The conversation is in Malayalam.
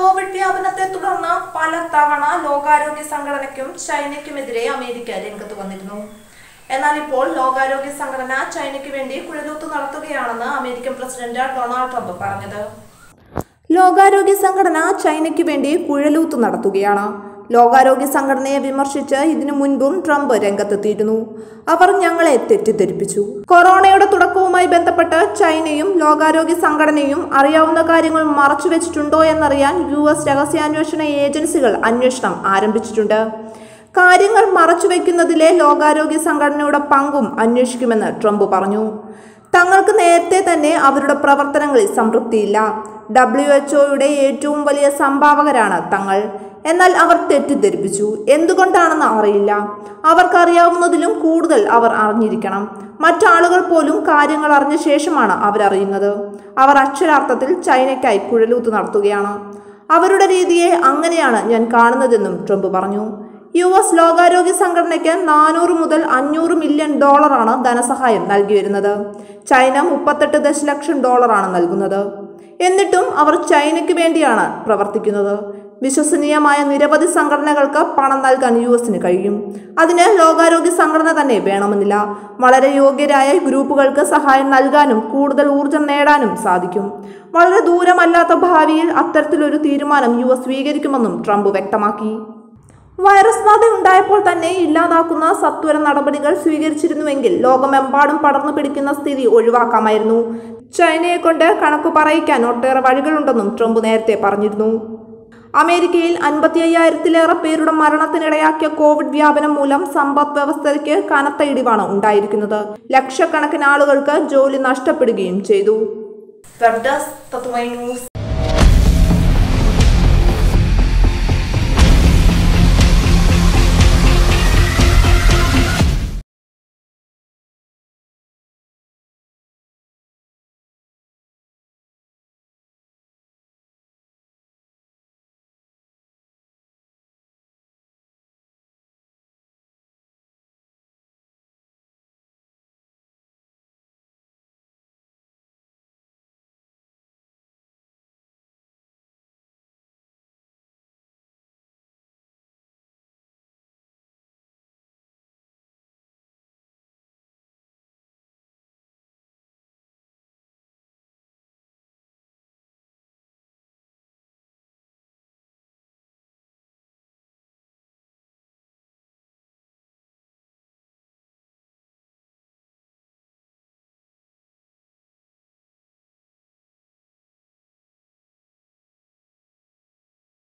കോവിഡ് വ്യാപനത്തെ തുടർന്ന് പല തവണ ലോകാരോഗ്യ സംഘടനയ്ക്കും ചൈനയ്ക്കുമെതിരെ അമേരിക്ക രംഗത്ത് വന്നിരുന്നു എന്നാൽ ഇപ്പോൾ ലോകാരോഗ്യ സംഘടന ചൈനയ്ക്ക് വേണ്ടി കുഴലൂത്ത് നടത്തുകയാണെന്ന് അമേരിക്കൻ പ്രസിഡന്റ് ഡൊണാൾഡ് ട്രംപ് പറഞ്ഞത് ലോകാരോഗ്യ സംഘടന ചൈനയ്ക്ക് വേണ്ടി കുഴലൂത്ത് നടത്തുകയാണ് ലോകാരോഗ്യ സംഘടനയെ വിമർശിച്ച് ഇതിനു മുൻപും ട്രംപ് രംഗത്തെത്തിയിരുന്നു അവർ ഞങ്ങളെ തെറ്റിദ്ധരിപ്പിച്ചു കൊറോണയുടെ തുടക്കവുമായി ബന്ധപ്പെട്ട് ചൈനയും ലോകാരോഗ്യ സംഘടനയും അറിയാവുന്ന കാര്യങ്ങൾ മറച്ചുവെച്ചിട്ടുണ്ടോ എന്നറിയാൻ യു എസ് രഹസ്യാന്വേഷണ ഏജൻസികൾ അന്വേഷണം ആരംഭിച്ചിട്ടുണ്ട് കാര്യങ്ങൾ മറച്ചുവെക്കുന്നതിലെ ലോകാരോഗ്യ സംഘടനയുടെ പങ്കും അന്വേഷിക്കുമെന്ന് ട്രംപ് പറഞ്ഞു തങ്ങൾക്ക് നേരത്തെ തന്നെ അവരുടെ പ്രവർത്തനങ്ങളിൽ സംതൃപ്തിയില്ല ഡബ്ല്യു എച്ച്ഒയുടെ ഏറ്റവും വലിയ സംഭാവകരാണ് തങ്ങൾ എന്നാൽ അവർ തെറ്റിദ്ധരിപ്പിച്ചു എന്തുകൊണ്ടാണെന്ന് അറിയില്ല അവർക്കറിയാവുന്നതിലും കൂടുതൽ അവർ അറിഞ്ഞിരിക്കണം മറ്റാളുകൾ പോലും കാര്യങ്ങൾ അറിഞ്ഞ ശേഷമാണ് അവരറിയുന്നത് അവർ അക്ഷരാർത്ഥത്തിൽ ചൈനയ്ക്കായി കുഴലൂത്ത് നടത്തുകയാണ് അവരുടെ രീതിയെ അങ്ങനെയാണ് ഞാൻ കാണുന്നതെന്നും ട്രംപ് പറഞ്ഞു യു എസ് ലോകാരോഗ്യ സംഘടനയ്ക്ക് നാനൂറ് മുതൽ അഞ്ഞൂറ് മില്യൺ ഡോളറാണ് ധനസഹായം നൽകി വരുന്നത് ചൈന മുപ്പത്തെട്ട് ദശലക്ഷം ഡോളറാണ് നൽകുന്നത് എന്നിട്ടും അവർ ചൈനയ്ക്ക് വേണ്ടിയാണ് പ്രവർത്തിക്കുന്നത് വിശ്വസനീയമായ നിരവധി സംഘടനകൾക്ക് പണം നൽകാൻ യു എസിന് കഴിയും അതിന് ലോകാരോഗ്യ സംഘടന തന്നെ വേണമെന്നില്ല വളരെ യോഗ്യരായ ഗ്രൂപ്പുകൾക്ക് സഹായം നൽകാനും കൂടുതൽ ഊർജം നേടാനും സാധിക്കും വളരെ ദൂരമല്ലാത്ത ഭാവിയിൽ അത്തരത്തിലൊരു തീരുമാനം യു എസ് സ്വീകരിക്കുമെന്നും ട്രംപ് വ്യക്തമാക്കി വൈറസ് ബാധ ഉണ്ടായപ്പോൾ തന്നെ ഇല്ലാതാക്കുന്ന സത്വര നടപടികൾ സ്വീകരിച്ചിരുന്നുവെങ്കിൽ ലോകമെമ്പാടും പടർന്നു പിടിക്കുന്ന സ്ഥിതി ഒഴിവാക്കാമായിരുന്നു ചൈനയെ കൊണ്ട് കണക്ക് പറയിക്കാൻ ഒട്ടേറെ വഴികളുണ്ടെന്നും ട്രംപ് നേരത്തെ പറഞ്ഞിരുന്നു അമേരിക്കയിൽ അൻപത്തി അയ്യായിരത്തിലേറെ പേരുടെ മരണത്തിനിടയാക്കിയ കോവിഡ് വ്യാപനം മൂലം സമ്പദ് വ്യവസ്ഥയ്ക്ക് കനത്ത ഇടിവാണ് ഉണ്ടായിരിക്കുന്നത് ലക്ഷക്കണക്കിന് ആളുകൾക്ക് ജോലി നഷ്ടപ്പെടുകയും ചെയ്തു വെബ് ഡെസ്ക് തത്വമൈ ന്യൂസ്